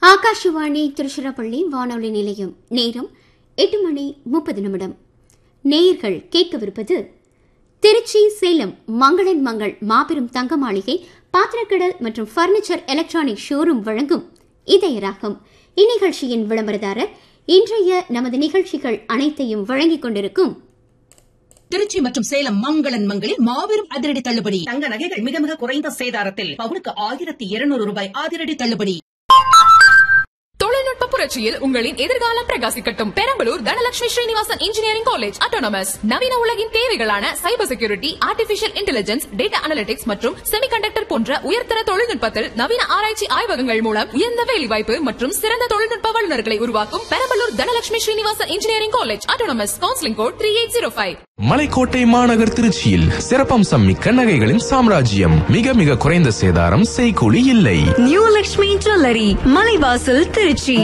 ஆகாஷவாணி திருச்சிராப்பள்ளி வானொலி நிலையம் நேரம் எட்டு மணி முப்பது நிமிடம் நேயர்கள் கேட்கவிருப்பது திருச்சி சேலம் மங்களன் மங்கள் மாபெரும் தங்க மாளிகை பாத்திரக்கடல் மற்றும் பர்னிச்சர் எலக்ட்ரானிக் ஷோரூம் வழங்கும் இதயராகம் இந்நிகழ்ச்சியின் விளம்பரதாரர் இன்றைய நமது நிகழ்ச்சிகள் அனைத்தையும் வழங்கிக் கொண்டிருக்கும் திருச்சி மற்றும் சேலம் மங்களன் மங்களில் மாபெரும் அதிரடி தள்ளுபடி தங்க நகைகள் மிக மிக குறைந்த சேதாரத்தில் பவுனுக்கு ஆயிரத்தி இருநூறு ரூபாய் அதிரடி தள்ளுபடி தொழில்நுட்ப புரட்சியில் உங்களின் எதிர்காலம் பிரகாசிக்கட்டும் Perambalur Dhanalakshmi Srinivasan engineering college autonomous நவீன உலகின் தேவைகளான cyber security artificial intelligence data analytics மற்றும் செமிகண்டக்டர் போன்ற உயர்தர தொழில்நுட்பத்தில் நவீன ஆராய்ச்சி ஆய்வகங்கள் மூலம் உயர்ந்த வேலைவாய்ப்பு மற்றும் சிறந்த தொழில்நுட்ப வல்லுநர்களை உருவாக்கும் Perambalur Dhanalakshmi Srinivasan engineering college autonomous counselling code three eight zero five Malaikottai மாநகர் திருச்சியில் சிறப்பம்சம் மிக்க நகைகளின் சாம்ராஜ்யம் மிக மிக குறைந்த சேதாரம் செய்கூலி இல்லை நியூ லக்ஷ்மி ஜுவல்லரி மலைவாசல் திருச்சி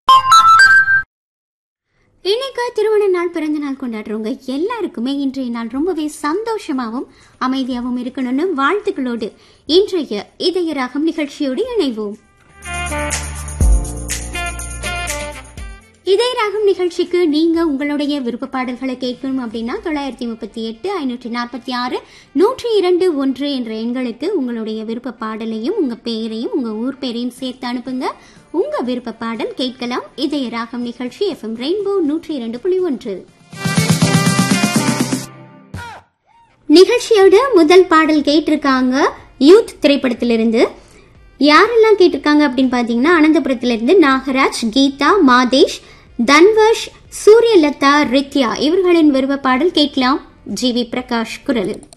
இன்னைக்கு திருமண நாள் பிறந்த நாள் கொண்டாடுறவங்க எல்லாருக்குமே இன்றைய நாள் ரொம்பவே சந்தோஷமாகவும் அமைதியாகவும் இருக்கணும்னு வாழ்த்துக்களோடு இன்றைய இதயராகம் நிகழ்ச்சியோடு இணைவோம் இதயராகம் நிகழ்ச்சிக்கு நீங்க உங்களுடைய விருப்ப பாடல்களை கேட்கணும் அப்படின்னா தொள்ளாயிரத்தி முப்பத்தி எட்டு ஐநூற்றி நாற்பத்தி ஆறு நூற்றி இரண்டு ஒன்று என்ற எண்களுக்கு உங்களுடைய விருப்ப பாடலையும் உங்க பெயரையும் உங்க ஊர் பெயரையும் சேர்த்து அனுப்புங்க உங்க விருப்ப பாடல் கேட்கலாம் இதயராகம் நிகழ்ச்சி எஃப்எம் ரெயின்போ நூற்றி இரண்டு புள்ளி ஒன்று நிகழ்ச்சியோட முதல் பாடல் கேட்டிருக்காங்க யூத் திரைப்படத்திலிருந்து யாரெல்லாம் கேட்டிருக்காங்க அப்படின்னு பார்த்தீங்கன்னா அனந்தபுரத்திலிருந்து நாகராஜ் கீதா மாதேஷ் தன்வர்ஷ் சூரியலதா ரித்யா இவர்களின் விருப்ப பாடல் கேட்கலாம் ஜி வி பிரகாஷ் குரலில்